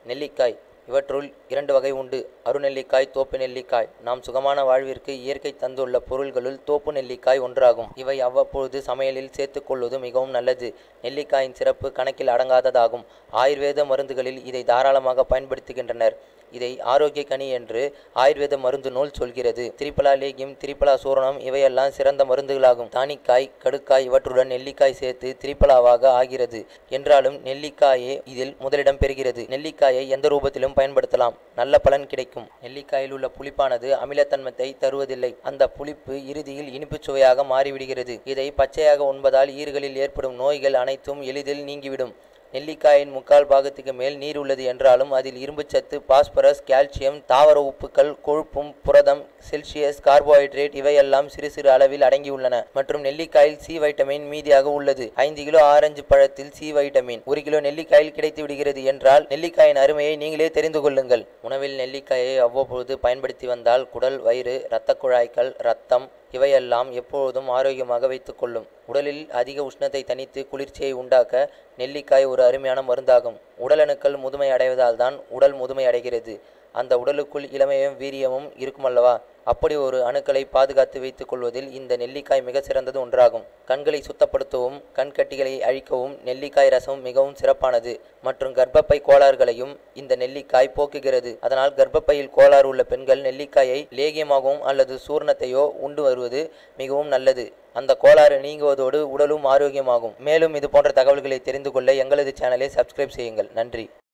நெல்லிக்காய் இவற்றுள் இரண்டு வகை உண்டு அருநெல்லிக்காய் தோப்பு நெல்லிக்காய் நாம் சுகமான வாழ்விற்கு இயற்கை தந்துள்ள பொருள்களுள் தோப்பு நெல்லிக்காய் ஒன்றாகும் இவை அவ்வப்பொழுது சமையலில் சேர்த்துக்கொள்வது மிகவும் நல்லது நெல்லிக்காயின் சிறப்பு கணக்கில் அடங்காததாகும் ஆயுர்வேத மருந்துகளில் இதை தாராளமாக பயன்படுத்துகின்றனர் இதை ஆரோக்கிய கனி என்று ஆயுர்வேத மருந்து நூல் சொல்கிறது திரிபலா லேகியம் திரிபலா சூரணம் இவையெல்லாம் சிறந்த மருந்துகளாகும் தானிக்காய் கடுக்காய் இவற்றுடன் நெல்லிக்காய் சேர்த்து திரிபலாவாக ஆகிறது என்றாலும் நெல்லிக்காயே இதில் முதலிடம் பெறுகிறது நெல்லிக்காயை எந்த ரூபத்திலும் பயன்படுத்தலாம் நல்ல பலன் கிடைக்கும் நெல்லிக்காயில் உள்ள புளிப்பானது அமிலத்தன்மத்தை தருவதில்லை அந்த புளிப்பு இறுதியில் இனிப்புச் சுவையாக மாறிவிடுகிறது இதை பச்சையாக உண்பதால் ஈறுகளில் ஏற்படும் நோய்கள் அனைத்தும் எளிதில் நீங்கிவிடும் நெல்லிக்காயின் முக்கால் பாகத்துக்கு மேல் நீர் உள்ளது என்றாலும் அதில் இரும்புச்சத்து பாஸ்பரஸ் கால்சியம் தாவர உப்புக்கள் கொழுப்பும் புரதம் செல்சியஸ் கார்போஹைட்ரேட் இவையெல்லாம் சிறு சிறு அளவில் அடங்கியுள்ளன மற்றும் நெல்லிக்காயில் சி வைட்டமின் மீதியாக உள்ளது ஐந்து கிலோ ஆரஞ்சு பழத்தில் சி வைட்டமின் ஒரு கிலோ நெல்லிக்காயில் கிடைத்து விடுகிறது என்றால் நெல்லிக்காயின் அருமையை நீங்களே தெரிந்து கொள்ளுங்கள் உணவில் நெல்லிக்காயை அவ்வப்பொழுது பயன்படுத்தி வந்தால் குடல் வயிறு இரத்த குழாய்கள் இரத்தம் இவையெல்லாம் எப்பொழுதும் ஆரோக்கியமாக வைத்துக்கொள்ளும் உடலில் அதிக உஷ்ணத்தை தணித்து குளிர்ச்சியை உண்டாக்க நெல்லிக்காய் ஒரு அருமையான மருந்தாகும் உடலணுக்கள் முதுமை அடைவதால் தான் உடல் முதுமை அடைகிறது அந்த உடலுக்குள் இளமையும் வீரியமும் இருக்குமல்லவா அப்படி ஒரு அணுக்களை பாதுகாத்து வைத்துக் கொள்வதில் இந்த நெல்லிக்காய் மிக சிறந்தது ஒன்றாகும் கண்களை சுத்தப்படுத்தவும் கண்கட்டிகளை அழிக்கவும் நெல்லிக்காய் ரசம் மிகவும் சிறப்பானது மற்றும் கர்ப்பப்பை கோளாறுகளையும் இந்த நெல்லிக்காய் போக்குகிறது அதனால் கர்ப்பப்பையில் கோளாறு உள்ள பெண்கள் நெல்லிக்காயை லேகியமாகவும் அல்லது சூர்ணத்தையோ உண்டு வருவது மிகவும் நல்லது அந்த கோளாறு நீங்குவதோடு உடலும் ஆரோக்கியமாகும் மேலும் இது போன்ற தகவல்களை தெரிந்து கொள்ள எங்களது சேனலை சப்ஸ்கிரைப் செய்யுங்கள் நன்றி